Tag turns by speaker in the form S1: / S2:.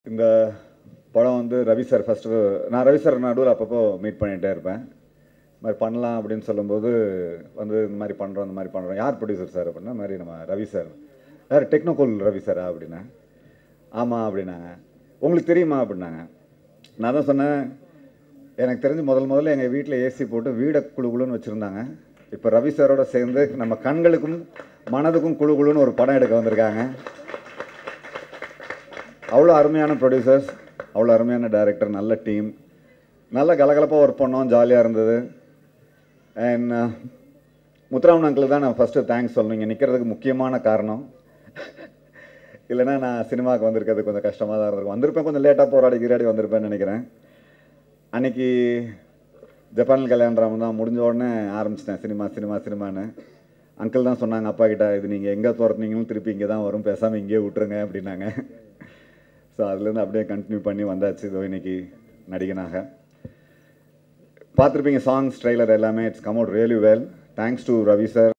S1: இந்த படம் வந்து ரவி சார் ஃபஸ்ட்டு நான் ரவி சார் நடுவில் அப்பப்போ மீட் பண்ணிகிட்டே இருப்பேன் இந்த மாதிரி பண்ணலாம் அப்படின்னு சொல்லும்போது வந்து இந்த மாதிரி பண்ணுறோம் இந்த மாதிரி பண்ணுறோம் யார் ப்ரொடியூசர் சார் அப்படின்னா இந்த மாதிரி நம்ம ரவி சார் யார் டெக்னோகோல் ரவி சாரா அப்படின்னா ஆமாம் அப்படின்னாங்க உங்களுக்கு தெரியுமா அப்படின்னாங்க நான் தான் சொன்னேன் எனக்கு தெரிஞ்சு முதல் முதல்ல எங்கள் வீட்டில் ஏசி போட்டு வீடை குழு குழுன்னு வச்சுருந்தாங்க இப்போ ரவி சாரோட சேர்ந்து நம்ம கண்களுக்கும் மனதுக்கும் குழு குழுன்னு ஒரு படம் எடுக்க வந்திருக்காங்க அவ்வளோ அருமையான ப்ரொடியூசர்ஸ் அவ்வளோ அருமையான டைரக்டர் நல்ல டீம் நல்ல கலகலப்பாக ஒர்க் பண்ணோம் ஜாலியாக இருந்தது அண்ட் முத்துராமன் அங்கிள் தான் நான் ஃபஸ்ட்டு தேங்க்ஸ் சொல்லணும் இங்கே நிற்கிறதுக்கு முக்கியமான காரணம் இல்லைன்னா நான் சினிமாவுக்கு வந்திருக்கிறது கொஞ்சம் கஷ்டமாக தான் இருந்திருக்கும் வந்திருப்பேன் கொஞ்சம் லேட்டாக போராடி கிராடி வந்திருப்பேன்னு நினைக்கிறேன் அன்னைக்கு ஜப்பானில் கல்யாணம் தான் முடிஞ்ச உடனே ஆரம்பிச்சிட்டேன் சினிமா சினிமா சினிமான்னு அங்கிள் தான் சொன்னாங்க அப்பா கிட்ட இது நீங்கள் எங்கே துரத்துனீங்களும் திருப்பி இங்கே தான் வரும் பேசாமல் இங்கேயே விட்டுருங்க அப்படின்னாங்க ஸோ அதுலேருந்து அப்படியே கண்டினியூ பண்ணி வந்தாச்சு இதோ இன்னைக்கு நடிகனாக பார்த்துருப்பீங்க சாங்ஸ் ட்ரெய்லர் எல்லாமே it's come out really well thanks to Ravi sir